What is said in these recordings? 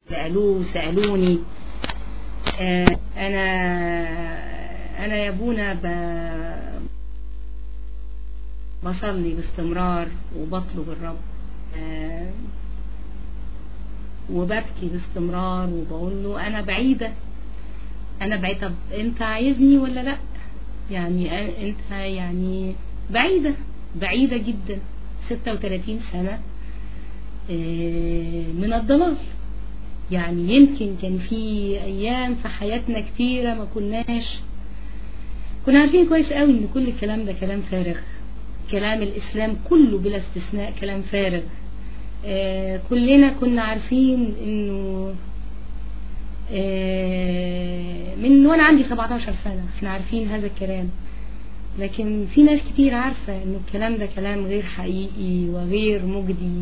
سألوه سألوني آه أنا أنا يا ابونا ب- بصلي باستمرار وبطلب الرب آه وببكي باستمرار وبقول له أنا بعيدة أنا بعيدة طب أنت عايزني ولا لأ يعني أ- أنت يعني بعيدة بعيدة جدا 36 سنة آه، من الضلال يعني يمكن كان في ايام في حياتنا كتيرة ما كناش كنا عارفين كويس قوي ان كل الكلام ده كلام فارغ كلام الاسلام كله بلا استثناء كلام فارغ آه كلنا كنا عارفين انه آه من وانا عندي 17 سنة احنا عارفين هذا الكلام لكن في ناس كتير عارفة ان الكلام ده كلام غير حقيقي وغير مجدي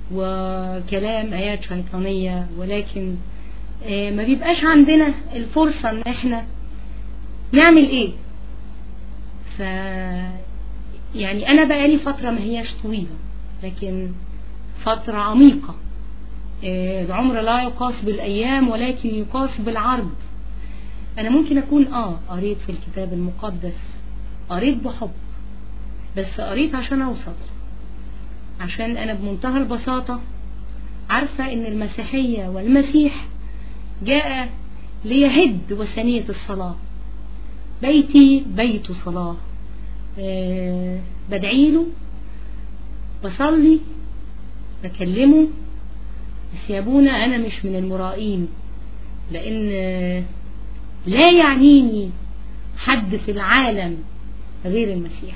وكلام آيات شيطانية ولكن آه، ما بيبقاش عندنا الفرصة ان احنا نعمل ايه ف يعني انا بقالي فترة ما هياش طويلة لكن فترة عميقة آه، العمر لا يقاس بالايام ولكن يقاس بالعرض انا ممكن اكون اه قريت في الكتاب المقدس قريت بحب بس قريت عشان اوصل عشان انا بمنتهى البساطة عارفة ان المسيحية والمسيح جاء ليهد وثنية الصلاة بيتي بيت صلاة أه بدعيله بصلي بكلمه بس يا ابونا انا مش من المرائين لان آه، لا يعنيني حد في العالم غير المسيح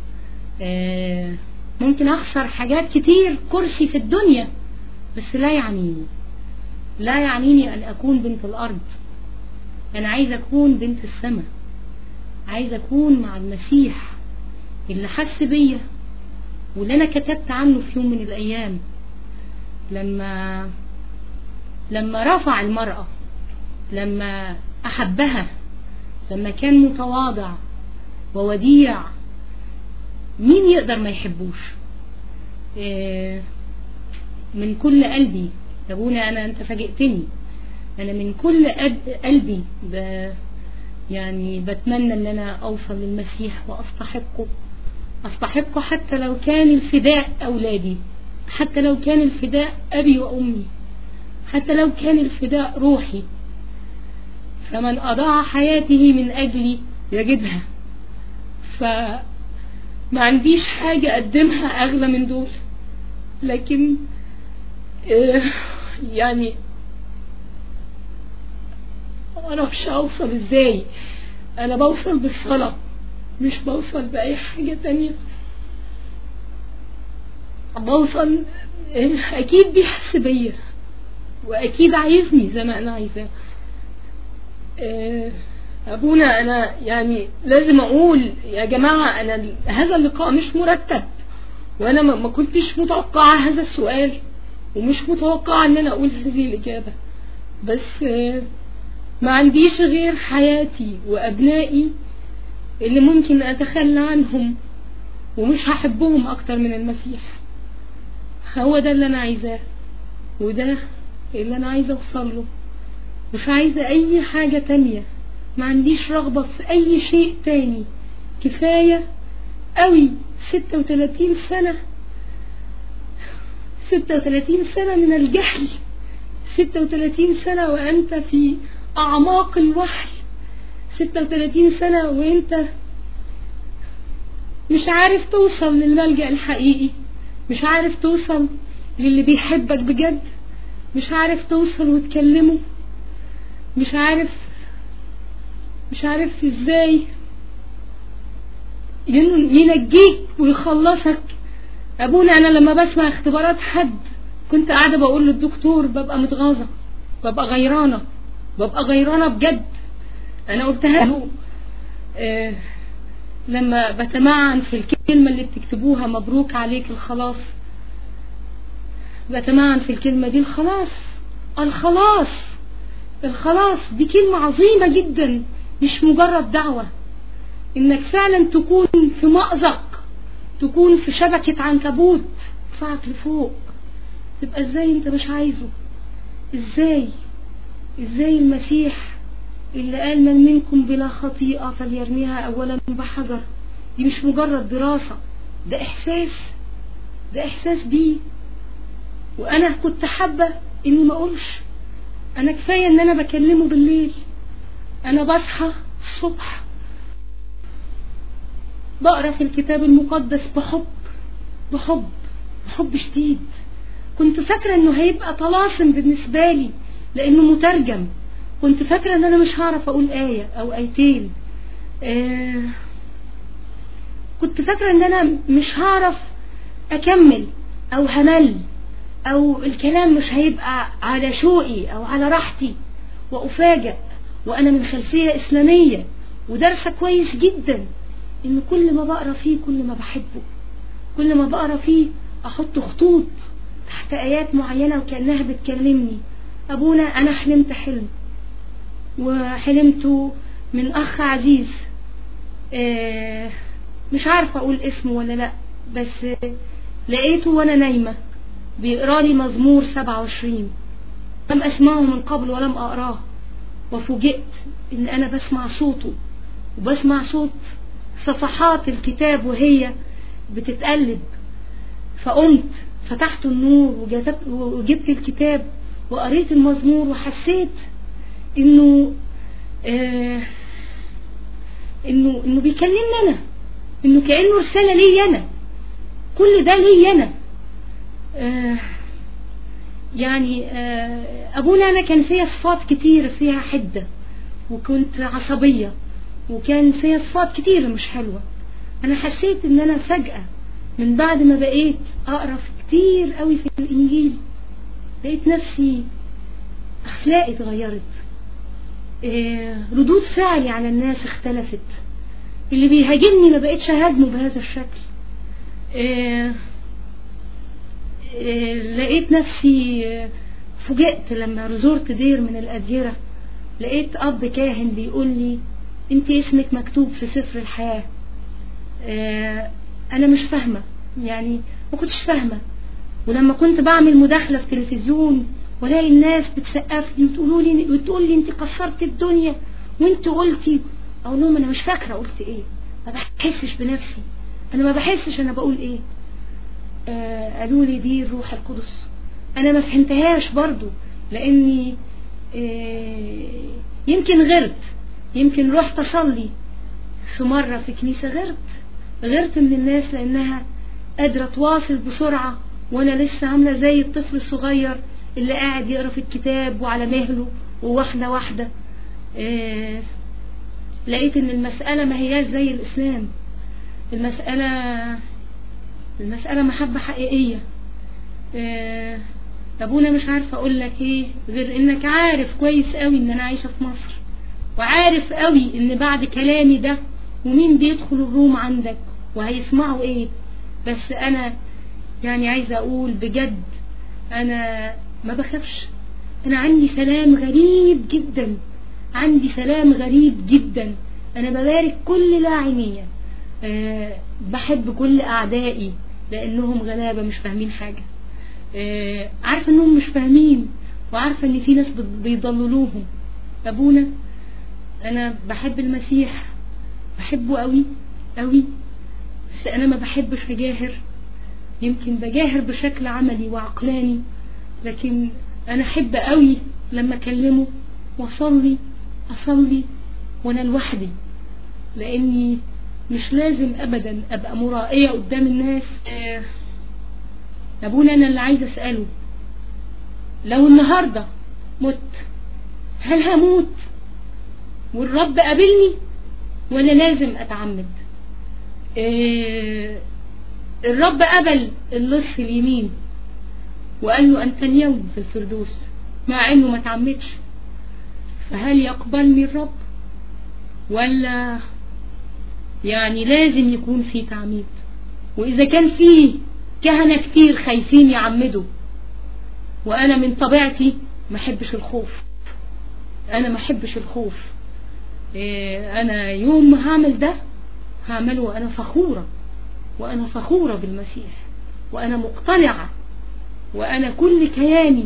آه، ممكن اخسر حاجات كتير كرسي في الدنيا بس لا يعنيني لا يعنيني ان اكون بنت الارض انا عايزه اكون بنت السماء عايزه اكون مع المسيح اللي حس بيا واللي انا كتبت عنه في يوم من الايام لما لما رفع المرأة لما أحبها لما كان متواضع ووديع مين يقدر ما يحبوش إيه، من كل قلبي يا ابونا انا انت فاجئتني انا من كل قد- قلبي ب يعني بتمنى ان انا اوصل للمسيح واستحقه استحقه حتى لو كان الفداء اولادي حتى لو كان الفداء ابي وامي حتى لو كان الفداء روحي فمن اضاع حياته من اجلي يجدها فما عنديش حاجة اقدمها اغلى من دول لكن آه، يعني معرفش اوصل ازاي انا بوصل بالصلاة مش بوصل باي حاجة تانية بوصل آه، اكيد بيحس بيا واكيد عايزني زي ما انا عايزاه آه، ابونا انا يعني لازم اقول يا جماعة انا هذا اللقاء مش مرتب وانا ما ما كنتش متوقعة هذا السؤال ومش متوقعة ان انا اقول هذه الاجابة بس آه، ما عنديش غير حياتي وابنائي اللي ممكن اتخلى عنهم ومش هحبهم اكتر من المسيح هو ده اللي انا عايزاه وده اللي انا عايزه اوصل له مش عايزه اي حاجه تانية ما عنديش رغبه في اي شيء تاني كفايه قوي 36 سنه 36 سنه من الجهل 36 سنه وانت في اعماق الوحي 36 سنه وانت مش عارف توصل للملجأ الحقيقي مش عارف توصل للي بيحبك بجد مش عارف توصل وتكلمه مش عارف مش عارف ازاي ين- ينجيك ويخلصك ابونا انا لما بسمع اختبارات حد كنت قاعده بقول للدكتور ببقى متغاظه ببقى غيرانه ببقى غيرانه بجد انا قلتها له آه لما بتمعن في الكلمه اللي بتكتبوها مبروك عليك الخلاص بتمعن في الكلمه دي الخلاص الخلاص الخلاص دي كلمه عظيمه جدا مش مجرد دعوه انك فعلا تكون في مأزق تكون في شبكة عنكبوت تدفعك لفوق تبقى ازاي انت مش عايزه ازاي ازاي المسيح اللي قال من منكم بلا خطيئة فليرميها اولا بحجر دي مش مجرد دراسة ده احساس ده احساس بيه وانا كنت حابة اني ما اقولش انا كفاية ان انا بكلمه بالليل انا بصحى الصبح بقرا في الكتاب المقدس بحب بحب بحب شديد كنت فاكرة انه هيبقى طلاسم بالنسبة لي لانه مترجم كنت فاكرة ان انا مش هعرف اقول آية او آيتين آه كنت فاكرة ان انا مش هعرف اكمل او همل او الكلام مش هيبقى على شوقي او على راحتي وافاجئ وانا من خلفية اسلامية ودرسة كويس جدا ان كل ما بقرا فيه كل ما بحبه كل ما بقرا فيه احط خطوط تحت ايات معينة وكأنها بتكلمني ابونا انا حلمت حلم وحلمته من اخ عزيز آه مش عارفة اقول اسمه ولا لا بس لقيته وانا نايمة بيقرا لي مزمور 27 لم اسمعه من قبل ولم اقراه وفوجئت ان انا بسمع صوته وبسمع صوت صفحات الكتاب وهي بتتقلب فقمت فتحت النور وجبت الكتاب وقريت المزمور وحسيت انه آه انه انه بيكلمني انا انه كانه رساله لي انا كل ده لي انا آه يعني آه ابونا انا كان فيها صفات كتير فيها حده وكنت عصبيه وكان فيها صفات كتير مش حلوه انا حسيت ان انا فجاه من بعد ما بقيت اقرا كتير قوي في الانجيل لقيت نفسي اخلاقي اتغيرت آه ردود فعلي على الناس اختلفت اللي بيهاجمني ما بقتش اهاجمه بهذا الشكل آه آه لقيت نفسي فوجئت لما زرت دير من الأديرة لقيت أب كاهن بيقول لي أنت اسمك مكتوب في سفر الحياة أنا مش فاهمة يعني ما كنتش فاهمة ولما كنت بعمل مداخلة في تلفزيون ولاقي الناس بتسقف لي وتقولوا لي وتقول لي انت كسرت الدنيا وانت قلتي اقول لهم انا مش فاكره قلت ايه ما بحسش بنفسي انا ما بحسش انا بقول ايه آه قالوا لي دي الروح القدس انا ما فهمتهاش برضو لاني آه يمكن غرت يمكن رحت اصلي في مرة في كنيسة غرت غرت من الناس لانها قادرة تواصل بسرعة وانا لسه عاملة زي الطفل الصغير اللي قاعد يقرا في الكتاب وعلى مهله وواحدة واحدة آه لقيت ان المسألة ما هياش زي الاسلام المسألة المسألة محبة حقيقية آه ابونا مش عارفة اقول لك ايه غير انك عارف كويس قوي ان انا عايشة في مصر وعارف قوي ان بعد كلامي ده ومين بيدخل الروم عندك وهيسمعوا ايه بس انا يعني عايزة اقول بجد انا ما بخافش انا عندي سلام غريب جدا عندي سلام غريب جدا انا ببارك كل لاعنية أه بحب كل اعدائي لانهم غلابة مش فاهمين حاجة أه عارفة انهم مش فاهمين وعارفة ان في ناس بيضللوهم ابونا انا بحب المسيح بحبه قوي قوي بس انا ما بحبش اجاهر يمكن بجاهر بشكل عملي وعقلاني لكن انا احب قوي لما اكلمه واصلي اصلي وانا لوحدي لاني مش لازم ابدا ابقى مرائية قدام الناس آه ابونا انا اللي عايزه اساله لو النهارده مت هل هموت والرب قابلني ولا لازم اتعمد آه الرب قبل اللص اليمين وقال له انت اليوم في الفردوس مع انه ما تعمدش فهل يقبلني الرب ولا يعني لازم يكون في تعميد واذا كان في كهنة كتير خايفين يعمدوا وانا من طبيعتي ما احبش الخوف انا ما احبش الخوف إيه انا يوم ما هعمل ده هعمله وانا فخورة وانا فخورة بالمسيح وانا مقتنعة وانا كل كياني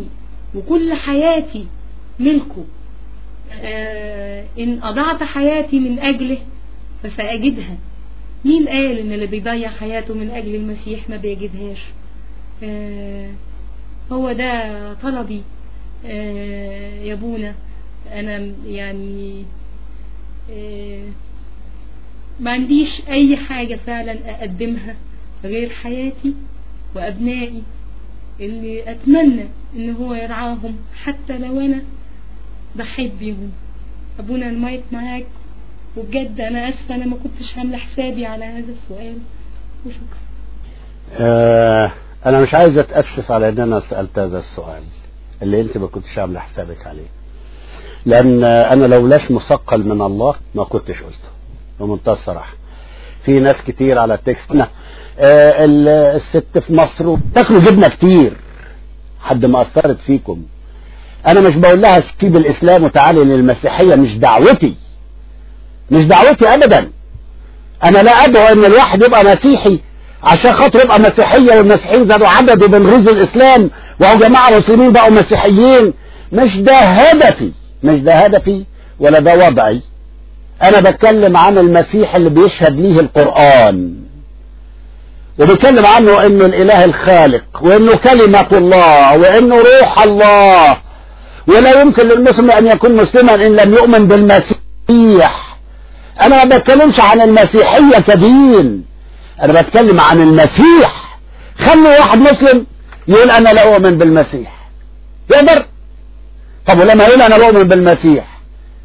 وكل حياتي ملكه آه إن أضعت حياتي من أجله فسأجدها مين قال إن اللي بيضيع حياته من أجل المسيح ما بيجدهاش آه هو ده طلبي آه يا بونا أنا يعني آه ما عنديش أي حاجة فعلا أقدمها غير حياتي وأبنائي اللي أتمنى إن هو يرعاهم حتى لو أنا ضحيت بيهم أبونا المايك معاك وبجد أنا آسفة أنا ما كنتش عاملة حسابي على هذا السؤال وشكرا آه انا مش عايز اتاسف على ان انا سالت هذا السؤال اللي انت ما كنتش عامله حسابك عليه لان انا لولاش مثقل من الله ما كنتش قلته بمنتهى الصراحه في ناس كتير على التكست آه الست في مصر تاكلوا جبنه كتير حد ما اثرت فيكم انا مش بقول لها سيب الاسلام وتعالي للمسيحيه مش دعوتي مش دعوتي ابدا انا لا ادعو ان الواحد يبقى مسيحي عشان خاطر يبقى مسيحيه والمسيحيين زادوا عدد وبنغيظ الاسلام وهو جماعه مسلمين بقوا مسيحيين مش ده هدفي مش ده هدفي ولا ده وضعي انا بتكلم عن المسيح اللي بيشهد ليه القرآن وبيتكلم عنه انه الاله الخالق وانه كلمة الله وانه روح الله ولا يمكن للمسلم ان يكون مسلما ان لم يؤمن بالمسيح انا ما بتكلمش عن المسيحية كدين انا بتكلم عن المسيح خلي واحد مسلم يقول انا لا اؤمن بالمسيح يقدر طب ولما يقول انا بؤمن بالمسيح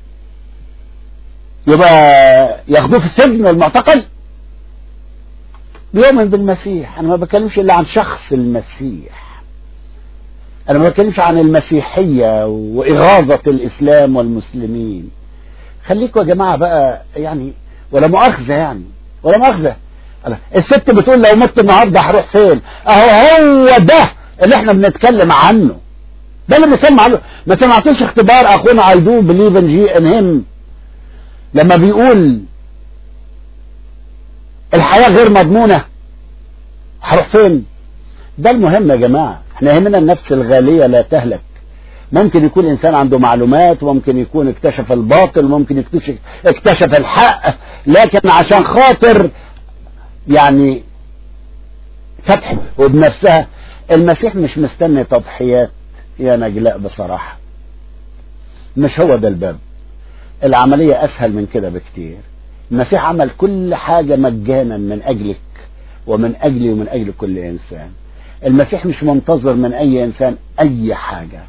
يبقى ياخدوه في السجن والمعتقل بيؤمن بالمسيح انا ما بتكلمش الا عن شخص المسيح انا ما بتكلمش عن المسيحية واغاظة الاسلام والمسلمين خليكوا يا جماعة بقى يعني ولا مؤاخذة يعني ولا مؤاخذة الست بتقول لو مت النهارده هروح فين اهو هو ده اللي احنا بنتكلم عنه ده اللي بنتكلم عنه ما سمعتوش اختبار اخونا I do believe in G in him لما بيقول الحياة غير مضمونة هروح فين ده المهم يا جماعة احنا يهمنا النفس الغالية لا تهلك ممكن يكون انسان عنده معلومات وممكن يكون اكتشف الباطل وممكن اكتشف, اكتشف الحق لكن عشان خاطر يعني فتح وبنفسها المسيح مش مستني تضحيات يا نجلاء بصراحة مش هو ده الباب العملية أسهل من كده بكتير المسيح عمل كل حاجة مجانا من أجلك ومن أجلي ومن أجل كل إنسان المسيح مش منتظر من أي إنسان أي حاجة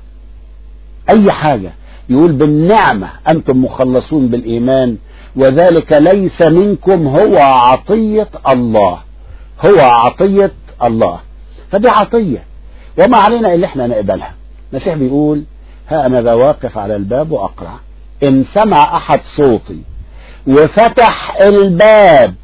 أي حاجة يقول بالنعمة أنتم مخلصون بالإيمان وذلك ليس منكم هو عطية الله هو عطية الله فدي عطية وما علينا إلا إحنا نقبلها المسيح بيقول ها أنا ذا واقف على الباب وأقرع إن سمع أحد صوتي وفتح الباب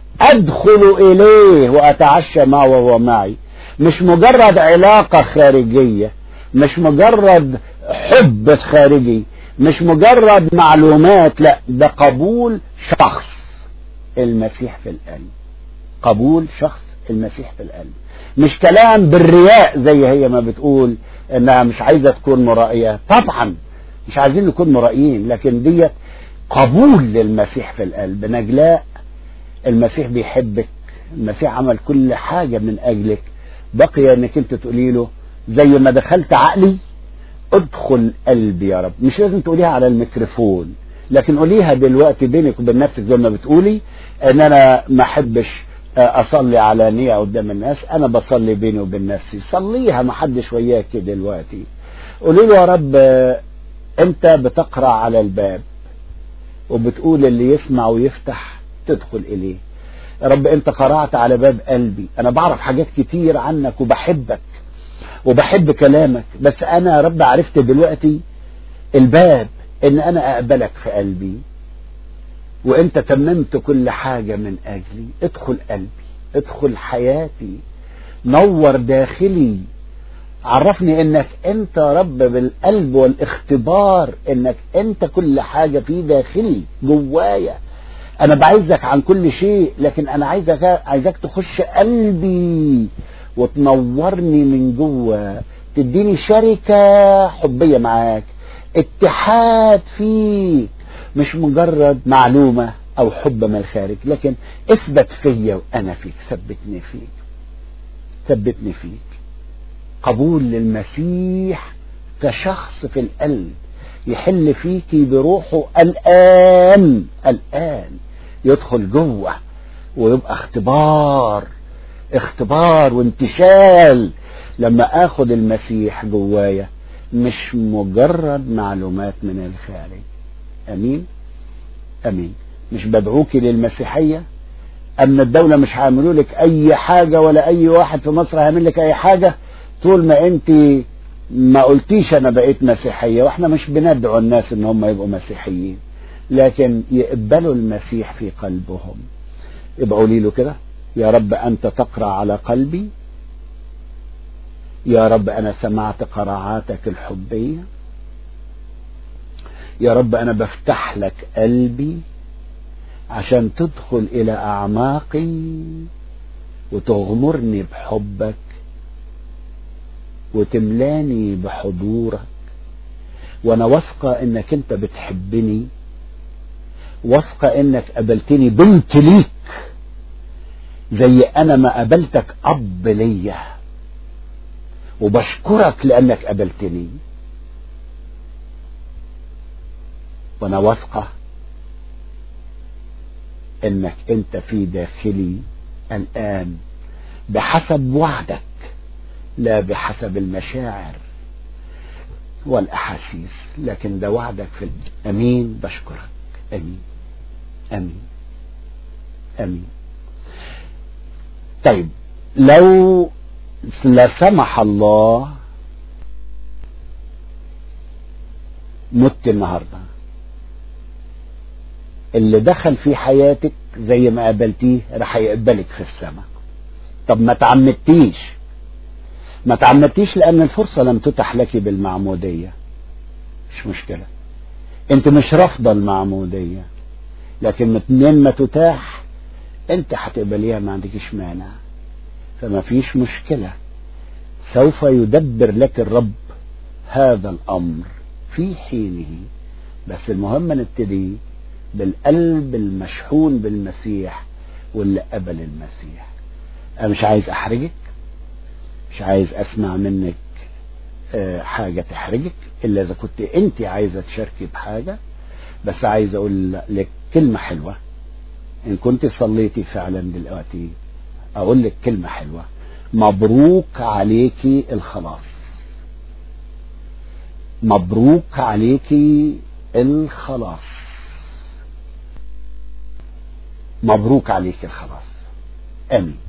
أدخل إليه وأتعشى معه وهو معي مش مجرد علاقة خارجية مش مجرد حب خارجي مش مجرد معلومات لا ده قبول شخص المسيح في القلب قبول شخص المسيح في القلب مش كلام بالرياء زي هي ما بتقول انها مش عايزة تكون مرائية طبعا مش عايزين نكون مرائيين لكن ديت قبول للمسيح في القلب نجلاء المسيح بيحبك المسيح عمل كل حاجة من اجلك بقي انك انت تقولي له زي ما دخلت عقلي ادخل قلبي يا رب مش لازم تقوليها على الميكروفون لكن قوليها دلوقتي بينك وبين نفسك زي ما بتقولي ان انا ما احبش اصلي علانية قدام الناس انا بصلي بيني وبين نفسي صليها ما حدش وياك دلوقتي قولي له يا رب انت بتقرا على الباب وبتقول اللي يسمع ويفتح تدخل اليه يا رب انت قرعت على باب قلبي انا بعرف حاجات كتير عنك وبحبك وبحب كلامك بس انا يا رب عرفت دلوقتي الباب ان انا اقبلك في قلبي وانت تممت كل حاجة من اجلي ادخل قلبي ادخل حياتي نور داخلي عرفني انك انت يا رب بالقلب والاختبار انك انت كل حاجة في داخلي جوايا انا بعزك عن كل شيء لكن انا عايزك عايزك تخش قلبي وتنورني من جوه تديني شركة حبية معاك اتحاد فيك مش مجرد معلومة او حب من الخارج لكن اثبت فيا وانا فيك ثبتني فيك ثبتني فيك قبول للمسيح كشخص في القلب يحل فيكي بروحه الآن الآن يدخل جوه ويبقى اختبار اختبار وانتشال لما اخد المسيح جوايا مش مجرد معلومات من الخارج امين امين مش بدعوكي للمسيحية أن الدولة مش هيعملوا لك أي حاجة ولا أي واحد في مصر هيعمل لك أي حاجة طول ما أنت ما قلتيش أنا بقيت مسيحية وإحنا مش بندعو الناس إن هم يبقوا مسيحيين لكن يقبلوا المسيح في قلبهم يبقى قولي له كده يا رب أنت تقرأ على قلبي يا رب أنا سمعت قراعاتك الحبية يا رب أنا بفتح لك قلبي عشان تدخل إلى أعماقي وتغمرني بحبك وتملاني بحضورك وأنا واثقة إنك أنت بتحبني واثقة إنك قبلتني بنت ليك زي أنا ما قبلتك أب ليا وبشكرك لأنك قبلتني وأنا واثقة انك انت في داخلي الان بحسب وعدك لا بحسب المشاعر والاحاسيس لكن ده وعدك في امين بشكرك امين امين امين طيب لو لا سمح الله مت النهارده اللي دخل في حياتك زي ما قابلتيه راح يقبلك في السماء طب ما تعمدتيش ما تعمدتيش لان الفرصة لم تتح لك بالمعمودية مش مشكلة انت مش رافضة المعمودية لكن منين ما تتاح انت هتقبليها ما عندكش مانع فما فيش مشكلة سوف يدبر لك الرب هذا الامر في حينه بس المهم نبتدي بالقلب المشحون بالمسيح واللي قبل المسيح انا مش عايز احرجك مش عايز اسمع منك أه حاجة تحرجك الا اذا كنت انت عايزة تشاركي بحاجة بس عايز اقول لك كلمة حلوة ان كنت صليتي فعلا دلوقتي اقول لك كلمة حلوة مبروك عليكي الخلاص مبروك عليكي الخلاص مبروك عليك الخلاص امين